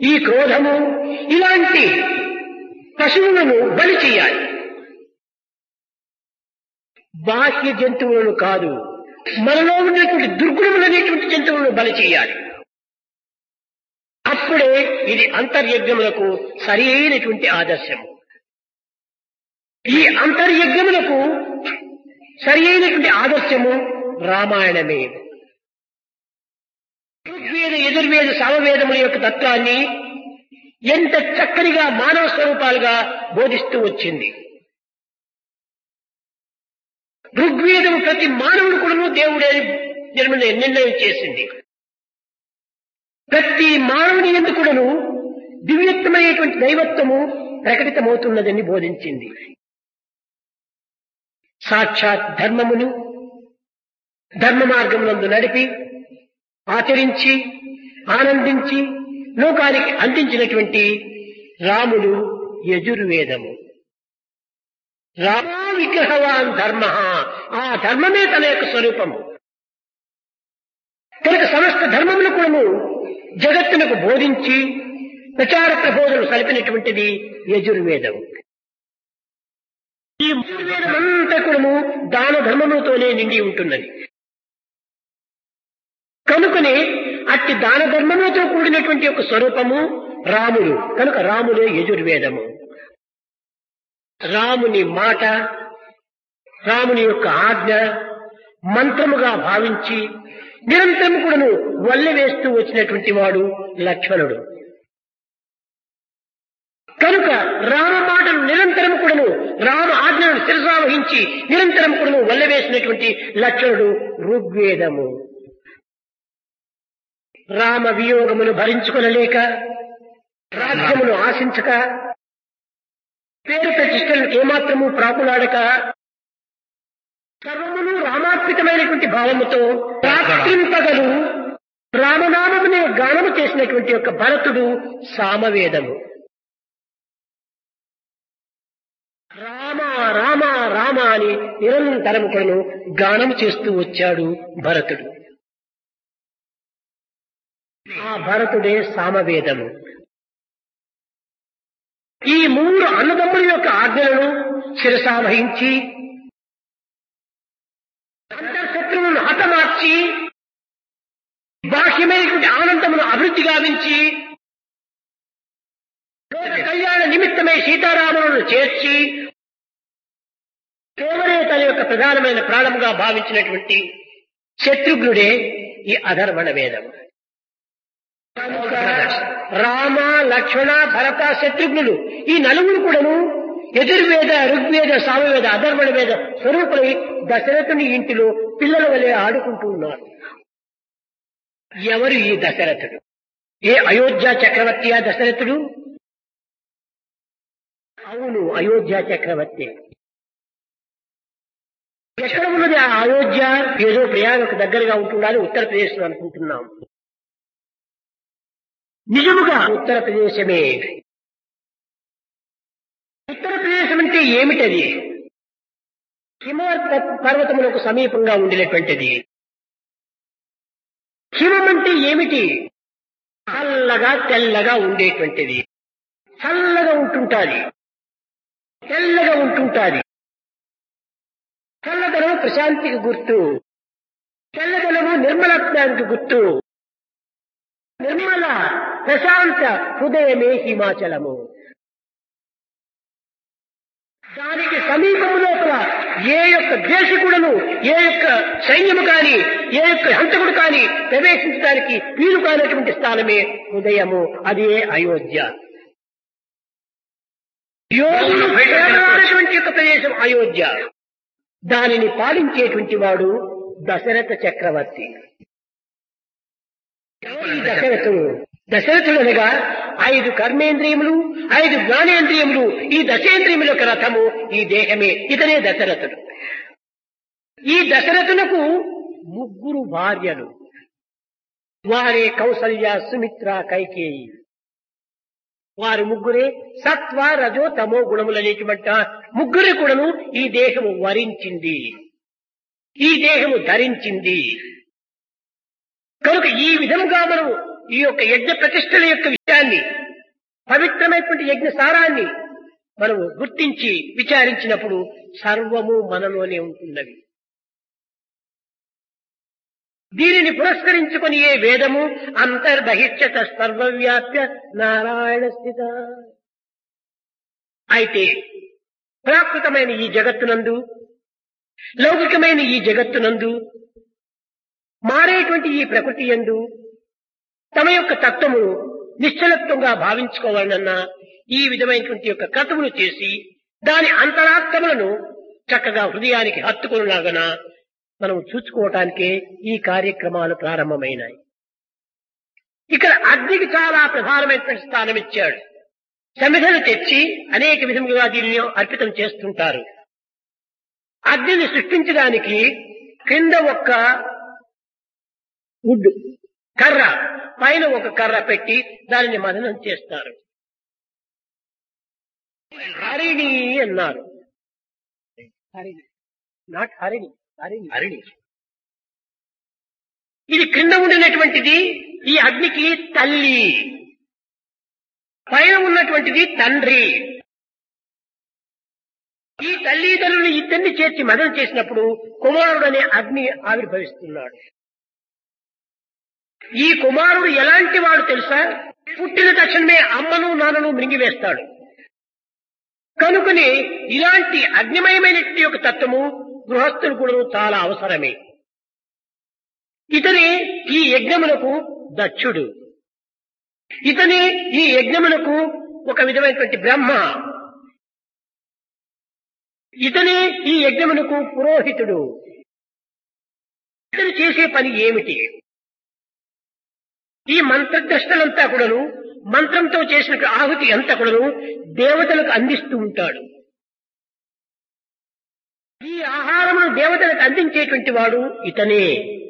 ఈ క్రోధము ఇలాంటి పశువులను బలి చేయాలి బాహ్య జంతువులను కాదు మనలో ఉన్నటువంటి దుర్గుణములనేటువంటి జంతువులను బలి చేయాలి అప్పుడే ఇది అంతర్యజ్ఞములకు సరి అయినటువంటి ఆదర్శము ఈ అంతర్యజ్ఞములకు సరి అయినటువంటి ఆదర్శము రామాయణమే ఋగ్వేద యజుర్వేద సామవేదముల యొక్క తత్వాన్ని ఎంత చక్కనిగా మానవ స్వరూపాలుగా బోధిస్తూ వచ్చింది ఋగ్వేదం ప్రతి మానవుడు కూడా దేవుడే నిర్మల నిర్ణయం చేసింది ప్రతి మానవుని ఎందుకుడను దివ్యత్వమైనటువంటి దైవత్వము ప్రకటితమవుతున్నదని బోధించింది సాక్షాత్ ధర్మమును ధర్మ మార్గమునందు నడిపి ఆచరించి ఆనందించి లోకానికి అందించినటువంటి రాముడు యజుర్వేదము రామా విగ్రహవాన్ ధర్మ ఆ ధర్మమే తన యొక్క స్వరూపము కనుక సమస్త ధర్మములు కూడాను జగత్తునకు బోధించి ప్రచార ప్రబోధనలు సలిపినటువంటిది యజుర్వేదం ఈ యజుర్వేదం అంతా కూడాను దాన ధర్మములతోనే నిండి ఉంటున్నది కనుకనే అట్టి దాన ధర్మములతో కూడినటువంటి ఒక స్వరూపము రాముడు కనుక రాముడే యజుర్వేదము రాముని మాట రాముని యొక్క ఆజ్ఞ మంత్రముగా భావించి నిరంతరం కూడాను వల్లె వేస్తూ వచ్చినటువంటి వాడు లక్ష్మణుడు కనుక రామ మాటను నిరంతరం కూడాను రామ ఆజ్ఞను శిరసావహించి నిరంతరం కూడాను వల్లె వేసినటువంటి లక్ష్మణుడు ఋగ్వేదము రామ వియోగమును భరించుకొనలేక రాజ్యమును ఆశించక పేరు ప్రతిష్టలకు ఏమాత్రము ప్రాకులాడక సర్వమును రామార్పితమైనటువంటి భావముతో రాత్రింపగలు రామనామమునే గానము చేసినటువంటి యొక్క భరతుడు సామవేదము రామ రామ రామ అని నిరంతరము కొను గానము చేస్తూ వచ్చాడు భరతుడు ఆ భరతుడే సామవేదము ఈ మూడు అన్నదమ్ముల యొక్క ఆజ్ఞలను శిరసావహించి అంతర్శత్రువులను హతమార్చి బాహ్యమైనటువంటి ఆనందమును అభివృద్ధి గావించి లోక కళ్యాణ నిమిత్తమై సీతారాములను చేర్చి కేవలే తన యొక్క ప్రధానమైన ప్రాణముగా భావించినటువంటి శత్రుఘ్నుడే ఈ అధర్వణ వేదం కనుక రామ లక్ష్మణ భరత శత్రుఘ్నులు ఈ నలుగురు కూడాను యజుర్వేద ఋగ్వేద సామవేద అధర్వణ వేద స్వరూపులై దశరథుని ఇంటిలో పిల్లల వలె ఆడుకుంటూ ఉన్నారు ఎవరు ఈ దశరథుడు ఏ అయోధ్య చక్రవర్తియా దశరథుడు అవును అయోధ్య చక్రవర్తి ఎక్కడ ఉన్నది ఆ అయోధ్య ఏదో ప్రయాణకు దగ్గరగా ఉంటుందని ఉత్తరప్రదేశ్ లో అనుకుంటున్నాం నిజముగా ఉత్తరప్రదేశమే ఉత్తరప్రదేశం అంటే ఏమిటది హిమవత్ పర్వతములకు సమీపంగా ఉండినటువంటిది హిమం అంటే ఏమిటి చల్లగా తెల్లగా ఉండేటువంటిది చల్లగా ఉంటుంటాది తెల్లగా ఉంటుంటాది చల్లదనము ప్రశాంతికి గుర్తు తెల్లదనము నిర్మలత్వానికి గుర్తు నిర్మల ప్రశాంత హృదయమే హిమాచలము దానికి సమీపము లోపల ఏ యొక్క దేశకుడును ఏ యొక్క సైన్యము కాని ఏ యొక్క హంతకుడు కాని ప్రవేశించడానికి వీలు కానటువంటి స్థానమే హృదయము అదే అయోధ్య యోగులు ప్రయాణమైనటువంటి యొక్క ప్రదేశం అయోధ్య దానిని పాలించేటువంటి వాడు దశరథ చక్రవర్తి ఈ దశరథుడు దశరథుడు అనగా ఐదు కర్మేంద్రియములు ఐదు జ్ఞానేంద్రియములు ఈ దశేంద్రియముల యొక్క రథము ఈ దేహమే ఇతనే దశరథుడు ఈ దశరథునకు ముగ్గురు భార్యలు వారే కౌసల్య సుమిత్ర కైకేయి వారు ముగ్గురే సత్వ రజో తమో గుణములనేటువంటి ముగ్గురు కూడాను ఈ దేహము వరించింది ఈ దేహము ధరించింది కనుక ఈ విధముగా మనం ఈ యొక్క యజ్ఞ ప్రతిష్టల యొక్క విషయాన్ని పవిత్రమైనటువంటి యజ్ఞ సారాన్ని మనము గుర్తించి విచారించినప్పుడు సర్వము మనలోనే ఉంటున్నవి దీనిని పురస్కరించుకొని ఏ వేదము అంతర్బహిష్యత సర్వవ్యాప్య నారాయణ స్థిత అయితే ప్రాకృతమైన ఈ జగత్తునందు లౌకికమైన ఈ జగత్తునందు మారేటువంటి ఈ ప్రకృతి యందు తమ యొక్క తత్వము నిశ్చలత్వంగా భావించుకోవాలన్న ఈ విధమైనటువంటి యొక్క క్రతువులు చేసి దాని అంతరాత్మలను చక్కగా హృదయానికి హత్తుకునేలాగన మనం చూసుకోవటానికే ఈ కార్యక్రమాలు ప్రారంభమైనాయి ఇక్కడ అగ్నికి చాలా ప్రధానమైనటువంటి స్థానం ఇచ్చాడు సమిధలు తెచ్చి అనేక విధములుగా దీనిని అర్పితం చేస్తుంటారు అగ్నిని సృష్టించడానికి క్రింద ఒక వుడ్ కర్ర పైన ఒక కర్ర పెట్టి దానిని మదనం చేస్తారు హరిణి అన్నారు హరిణి నాట్ హరిణి హరిణి హరిణి ఇది క్రింద ఉండినటువంటిది ఈ అగ్నికి తల్లి పైన ఉన్నటువంటిది తండ్రి ఈ తల్లిదండ్రులు ఇద్దరిని చేర్చి మదన చేసినప్పుడు కుమారుడు అనే అగ్ని ఆవిర్భవిస్తున్నాడు ఈ కుమారుడు ఎలాంటి వాడు తెలుసా పుట్టిన తక్షణమే అమ్మను నాన్నను మృంగివేస్తాడు కనుకని ఇలాంటి అగ్నిమయమైనటువంటి యొక్క తత్వము గృహస్థులు కూడా చాలా అవసరమే ఇతని ఈ యజ్ఞములకు దక్షుడు ఇతని ఈ యజ్ఞములకు ఒక విధమైనటువంటి బ్రహ్మ ఇతని ఈ యజ్ఞమునకు పురోహితుడు ఇతను చేసే పని ఏమిటి ఈ మంత్రద్రష్టలంతా కూడాను మంత్రంతో చేసిన ఆహుతి అంతా కూడాను దేవతలకు అందిస్తూ ఉంటాడు ఈ ఆహారమును దేవతలకు అందించేటువంటి వాడు ఇతనే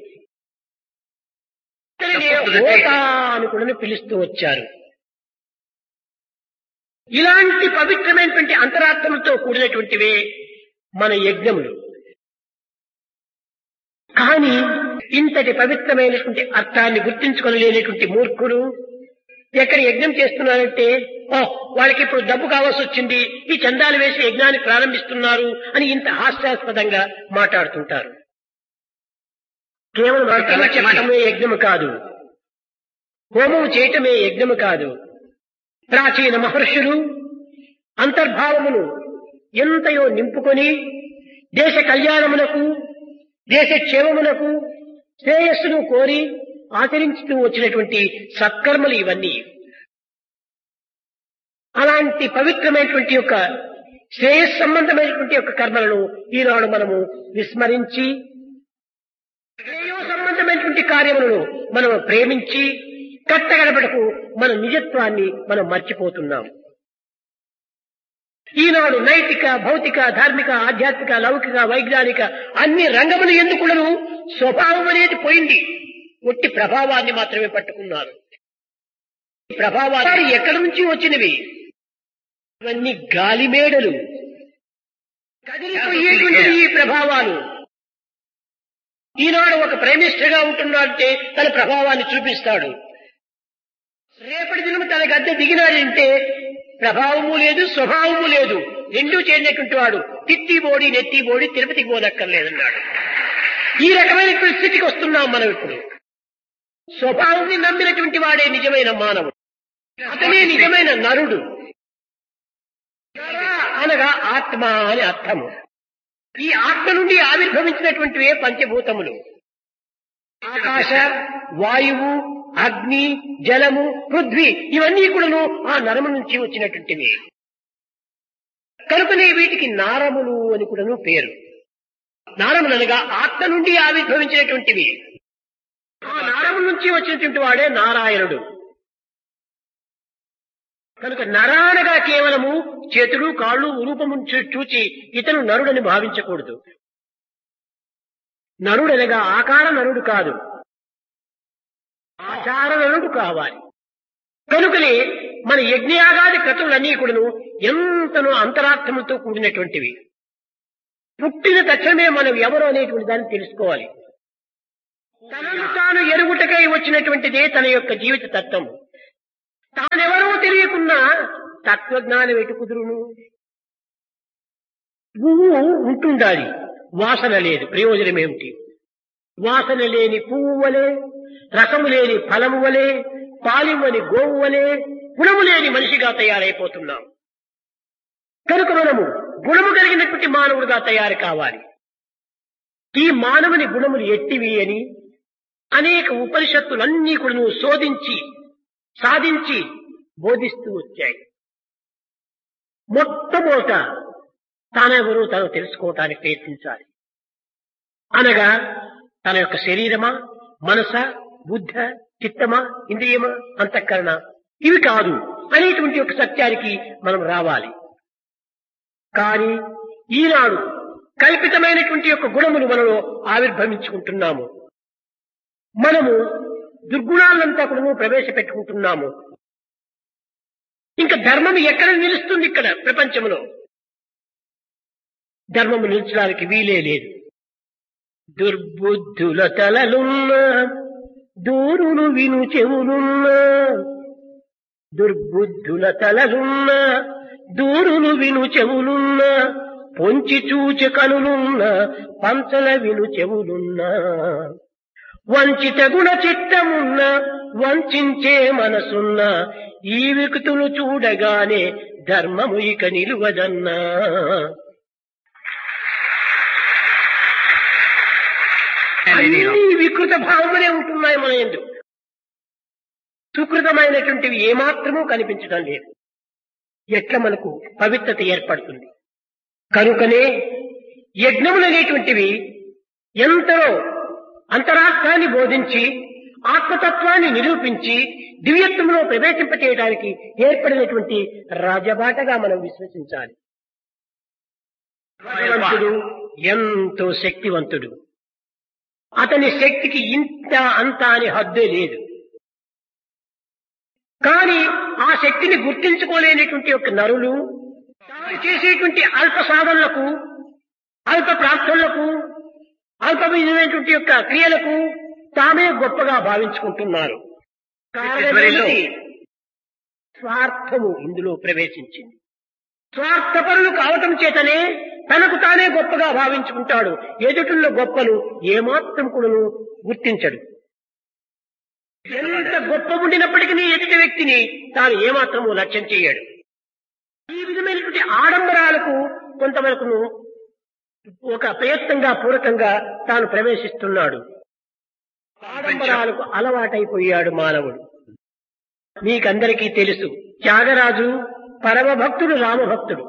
ఇతనినే ఓత అని కూడా పిలుస్తూ వచ్చారు ఇలాంటి పవిత్రమైనటువంటి అంతరాత్మలతో కూడినటువంటివే మన యజ్ఞములు కానీ ఇంతటి పవిత్రమైనటువంటి అర్థాన్ని గుర్తించుకోలేనటువంటి మూర్ఖులు ఎక్కడ యజ్ఞం చేస్తున్నారంటే ఓ వాళ్ళకి ఇప్పుడు డబ్బు కావాల్సి వచ్చింది ఈ చందాలు వేసి యజ్ఞాన్ని ప్రారంభిస్తున్నారు అని ఇంత హాస్యాస్పదంగా మాట్లాడుతుంటారు కేవలం మంత్రము చెప్పటమే యజ్ఞము కాదు హోమము చేయటమే యజ్ఞము కాదు ప్రాచీన మహర్షులు అంతర్భావమును ఎంతయో నింపుకొని దేశ కళ్యాణమునకు దేశ క్షేమమునకు శ్రేయస్సును కోరి ఆచరించుతూ వచ్చినటువంటి సత్కర్మలు ఇవన్నీ అలాంటి పవిత్రమైనటువంటి యొక్క శ్రేయస్ సంబంధమైనటువంటి యొక్క కర్మలను ఈనాడు మనము విస్మరించి శ్రేయో సంబంధమైనటువంటి కార్యములను మనం ప్రేమించి కట్టగడపటకు మన నిజత్వాన్ని మనం మర్చిపోతున్నాం ఈనాడు నైతిక భౌతిక ధార్మిక ఆధ్యాత్మిక లౌకిక వైజ్ఞానిక అన్ని రంగములు ఎందుకులను స్వభావం అనేది పోయింది ఒట్టి ప్రభావాన్ని మాత్రమే పట్టుకున్నారు ఈ ప్రభావాలు ఎక్కడి నుంచి వచ్చినవి ఇవన్నీ గాలిమేడలు కదిలిపోయేటువంటి ఈ ప్రభావాలు ఈనాడు ఒక ప్రైమ్ మినిస్టర్ గా ఉంటున్నాడంటే తన ప్రభావాన్ని చూపిస్తాడు రేపటి దినం తన గద్దె దిగినాడంటే ప్రభావము లేదు స్వభావము లేదు రెండూ చేరినటువంటి వాడు తిత్తి బోడి నెత్తి బోడి తిరుపతికి పోదక్కర్లేదన్నాడు ఈ రకమైనటువంటి స్థితికి వస్తున్నాం మనం ఇప్పుడు స్వభావాన్ని నమ్మినటువంటి వాడే నిజమైన మానవుడు అతనే నిజమైన నరుడు నర అనగా ఆత్మ అని అర్థము ఈ ఆత్మ నుండి ఆవిర్భవించినటువంటివే పంచభూతములు ఆకాశ వాయువు అగ్ని జలము పృథ్వీ ఇవన్నీ కూడాను ఆ నరము నుంచి వచ్చినటువంటివి కనుకనే వీటికి నారములు అని కూడాను పేరు నారములు అనగా ఆత్మ నుండి ఆవిర్భవించినటువంటివి ఆ నారము నుంచి వచ్చినటువంటి వాడే నారాయణుడు కనుక నరానగా కేవలము చేతులు కాళ్ళు రూపము చూ- చూచి ఇతను నరుడని భావించకూడదు నరుడనగా ఆకార నరుడు కాదు ఆచార నరుడు కావాలి కనుకనే మన యజ్ఞయాగాది క్రతువులన్నీ కూడాను ఎంతనో అంతరార్థములతో కూడినటువంటివి పుట్టిన తక్షణమే మనం ఎవరు అనేటువంటి దాన్ని తెలుసుకోవాలి తనను తాను ఎరుగుటకై వచ్చినటువంటిదే తన యొక్క జీవిత తత్వము తానెవరో తెలియకుండా ఉన్న తత్వజ్ఞానం ఎటు కుదురును పువ్వు ఉంటుండాలి వాసన లేదు ప్రయోజనం ఏమిటి వాసన లేని పువ్వు వలె రసము లేని ఫలము వలె పాలివ్వని గోవు వలె గుణము లేని మనిషిగా తయారైపోతున్నాం కనుక మనము గుణము కలిగినటువంటి మానవుడిగా తయారు కావాలి ఈ మానవుని గుణములు ఎట్టివి అని అనేక ఉపనిషత్తులన్నీ కూడా నువ్వు శోధించి సాధించి బోధిస్తూ వచ్చాయి మొట్టమొదట తానెవరో తను తెలుసుకోవటానికి ప్రయత్నించాలి అనగా తన యొక్క శరీరమా మనస బుద్ధ చిత్తమా ఇంద్రియమా అంతఃకరణ ఇవి కాదు అనేటువంటి ఒక సత్యానికి మనం రావాలి కానీ ఈనాడు కల్పితమైనటువంటి యొక్క గుణములు మనలో ఆవిర్భవించుకుంటున్నాము మనము దుర్గుణాలంతా కూడా ప్రవేశపెట్టుకుంటున్నాము ఇంకా ధర్మం ఎక్కడ నిలుస్తుంది ఇక్కడ ప్రపంచంలో ధర్మము నిలిచడానికి వీలే లేదు దుర్బుద్ధుల తలలున్నా దూరులు విను చెవులున్నా దుర్బుద్ధుల తలలున్నా దూరులు విను చెవులున్నా పొంచి చూచి కనులున్నా పంచల విను చెవులున్నా వంచిత గుణ చిత్తమున్న వంచే మనసున్న ఈ వికతులు చూడగానే ధర్మము ఇక నిలువదన్నా అన్ని వికృత భావములే ఉంటున్నాయి మన ఎందు సుకృతమైనటువంటివి ఏమాత్రమూ కనిపించడం లేదు ఎట్లా మనకు పవిత్రత ఏర్పడుతుంది కనుకనే యజ్ఞములు అనేటువంటివి ఎంతలో అంతరార్థాన్ని బోధించి ఆత్మతత్వాన్ని నిరూపించి దివ్యత్వంలో ప్రవేశింపచేయడానికి ఏర్పడినటువంటి రాజబాటగా మనం విశ్వసించాలి భగవంతుడు ఎంతో శక్తివంతుడు అతని శక్తికి ఇంత అంత అని హద్దే లేదు కానీ ఆ శక్తిని గుర్తించుకోలేనటువంటి యొక్క నరులు తాను చేసేటువంటి అల్ప సాధనలకు అల్ప ప్రార్థనలకు అల్పమైనటువంటి యొక్క క్రియలకు తామే గొప్పగా భావించుకుంటున్నారు కారణమేమిటి? స్వార్థము ఇందులో ప్రవేశించింది స్వార్థపరులు కావటం చేతనే తనకు తానే గొప్పగా భావించుకుంటాడు ఎదుటిలో గొప్పలు ఏమాత్రం కూడాను గుర్తించడు ఎంత గొప్ప ఉండినప్పటికీ ఎదుటి వ్యక్తిని తాను ఏమాత్రము లక్ష్యం చేయడు ఈ విధమైనటువంటి ఆడంబరాలకు కొంతవరకును ఒక ప్రయత్నంగా పూరకంగా తాను ప్రవేశిస్తున్నాడు ఆడంబరాలకు అలవాటైపోయాడు మానవుడు మీకందరికీ తెలుసు త్యాగరాజు పరమ భక్తుడు రామభక్తుడు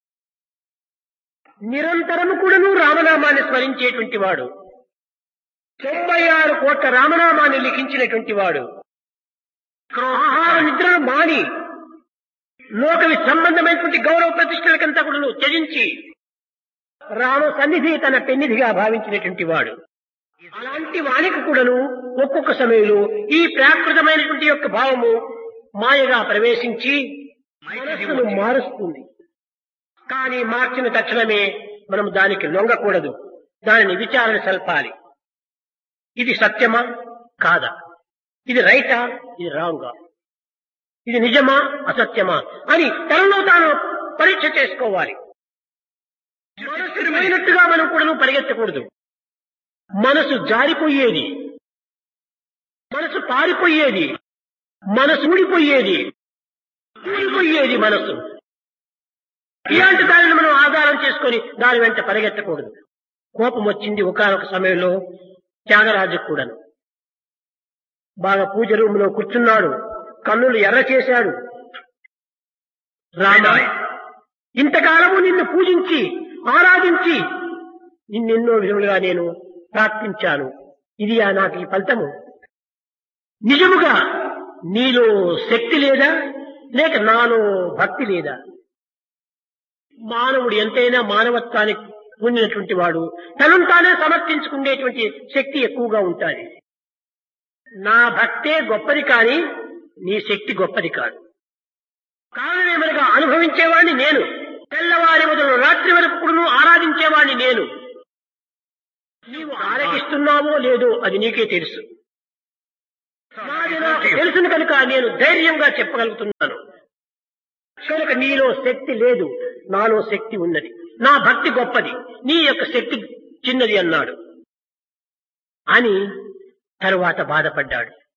నిరంతరము కూడాను రామనామాన్ని స్మరించేటువంటి వాడు తొంభై ఆరు కోట్ల రామనామాన్ని లిఖించినటువంటి వాడు ఆహార నిద్రను మాని లోక సంబంధమైనటువంటి గౌరవ ప్రతిష్టలకంతా కూడా త్యజించి రామ సన్నిధి తన పెన్నిధిగా భావించినటువంటి వాడు అలాంటి వానికి కూడాను ఒక్కొక్క సమయంలో ఈ ప్రాకృతమైనటువంటి యొక్క భావము మాయగా ప్రవేశించి మనస్సును మారుస్తుంది కానీ మార్చిన తక్షణమే మనం దానికి లొంగకూడదు దానిని విచారణ సల్పాలి ఇది సత్యమా కాదా ఇది రైటా ఇది రాంగా ఇది నిజమా అసత్యమా అని తనలో తాను పరీక్ష చేసుకోవాలి మనసు పోయినట్టుగా మనం కూడా పరిగెత్తకూడదు మనసు జారిపోయేది మనసు పారిపోయేది మనసు ఊడిపోయేది ఊడిపోయేది మనసు ఇలాంటి దానిని మనం ఆధారం చేసుకొని దాని వెంట పరిగెత్తకూడదు కోపం వచ్చింది ఒకనొక సమయంలో త్యాగరాజు కూడాను బాగా పూజ రూమ్ లో కూర్చున్నాడు కన్నులు ఎర్ర చేశాడు రామ ఇంతకాలము నిన్ను పూజించి ఆరాధించి నిన్నెన్నో విధములుగా నేను ప్రార్థించాను ఇది ఆ నాకు ఈ ఫలితము నిజముగా నీలో శక్తి లేదా లేక నాలో భక్తి లేదా మానవుడు ఎంతైనా మానవత్వానికి పొందినటువంటి వాడు తనను తానే సమర్థించుకునేటువంటి శక్తి ఎక్కువగా ఉంటుంది నా భక్తే గొప్పది కాని నీ శక్తి గొప్పది కాదు కారణమేమనగా అనుభవించేవాడిని నేను తెల్లవారి మొదలు రాత్రి వరకు కూడా ఆరాధించేవాడిని నేను నీవు ఆరగిస్తున్నావో లేదో అది నీకే తెలుసు నాది నాకు తెలుసును కనుక నేను ధైర్యంగా చెప్పగలుగుతున్నాను యొక్క నీలో శక్తి లేదు నాలో శక్తి ఉన్నది నా భక్తి గొప్పది నీ యొక్క శక్తి చిన్నది అన్నాడు అని తరువాత బాధపడ్డాడు